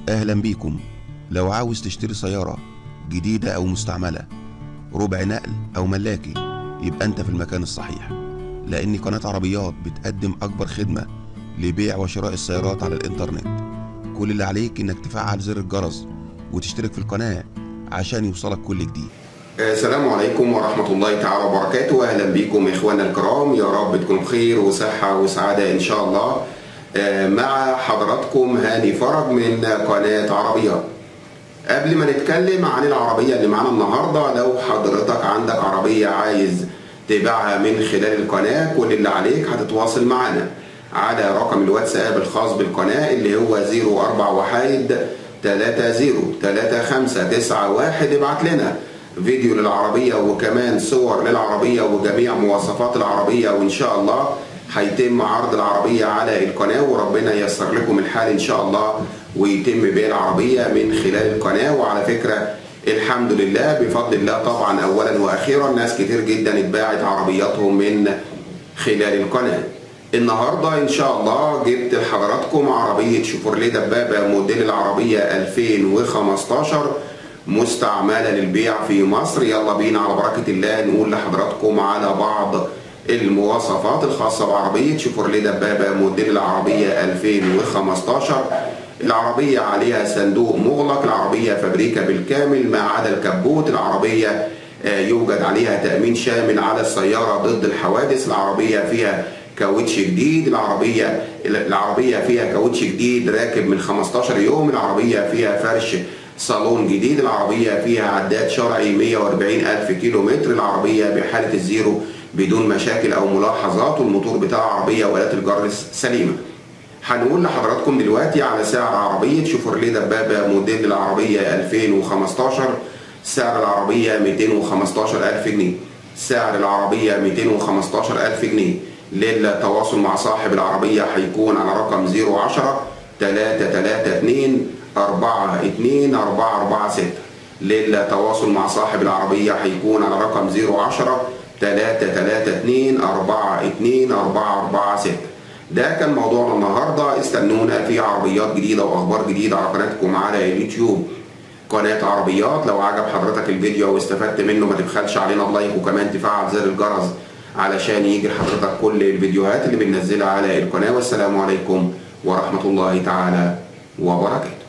أهلا بيكم لو عاوز تشتري سيارة جديدة أو مستعملة ربع نقل أو ملاكي يبقى أنت في المكان الصحيح لأن قناة عربيات بتقدم أكبر خدمة لبيع وشراء السيارات على الإنترنت كل اللي عليك إنك تفعل زر الجرس وتشترك في القناة عشان يوصلك كل جديد السلام عليكم ورحمة الله تعالى وبركاته أهلا بكم إخواننا الكرام يا رب تكونوا بخير وصحة وسعادة إن شاء الله آه، مع حضراتكم هاني فرج من قناة عربيات قبل ما نتكلم عن العربية اللي معانا النهاردة لو حضرتك عندك عربية عايز تبيعها من خلال القناة كل اللي عليك هتتواصل معانا على رقم الواتساب الخاص بالقناة اللي هو 04 وحيد 30 3591 ابعت لنا فيديو للعربية وكمان صور للعربية وجميع مواصفات العربية وإن شاء الله هيتم عرض العربية على القناة وربنا ييسر لكم الحال إن شاء الله ويتم بيع العربية من خلال القناة وعلى فكرة الحمد لله بفضل الله طبعا أولا وأخيرا ناس كتير جدا اتباعت عربياتهم من خلال القناة النهاردة إن شاء الله جبت لحضراتكم عربية شيفورليه دبابة موديل العربية 2015 مستعملة للبيع في مصر يلا بينا على بركة الله نقول لحضراتكم على بعض المواصفات الخاصة بعربية شيفورليه دبابة موديل العربية 2015 العربية عليها صندوق مغلق العربية فابريكا بالكامل ما عدا الكبوت العربية يوجد عليها تأمين شامل على السيارة ضد الحوادث العربية فيها كاوتش جديد العربية العربية فيها كاوتش جديد راكب من 15 يوم العربية فيها فرش صالون جديد العربية فيها عداد شرعي 140 ألف كيلو متر العربية بحالة الزيرو بدون مشاكل أو ملاحظات والموتور بتاع العربية وآلات الجر سليمة هنقول لحضراتكم دلوقتي على سعر عربية شيفورليه دبابة موديل العربية 2015 سعر العربية 215 ألف جنيه سعر العربية 215 ألف جنيه للتواصل مع صاحب العربية هيكون على رقم 010 332 42 446 للتواصل مع صاحب العربية هيكون على رقم 010 332 42 446 ده كان موضوعنا النهاردة استنونا في عربيات جديدة وأخبار جديدة على قناتكم على اليوتيوب قناة عربيات لو عجب حضرتك الفيديو واستفدت منه ما تبخلش علينا بلايك وكمان تفعل زر الجرس علشان يجي لحضرتك كل الفيديوهات اللي بننزلها على القناة والسلام عليكم ورحمة الله تعالى وبركاته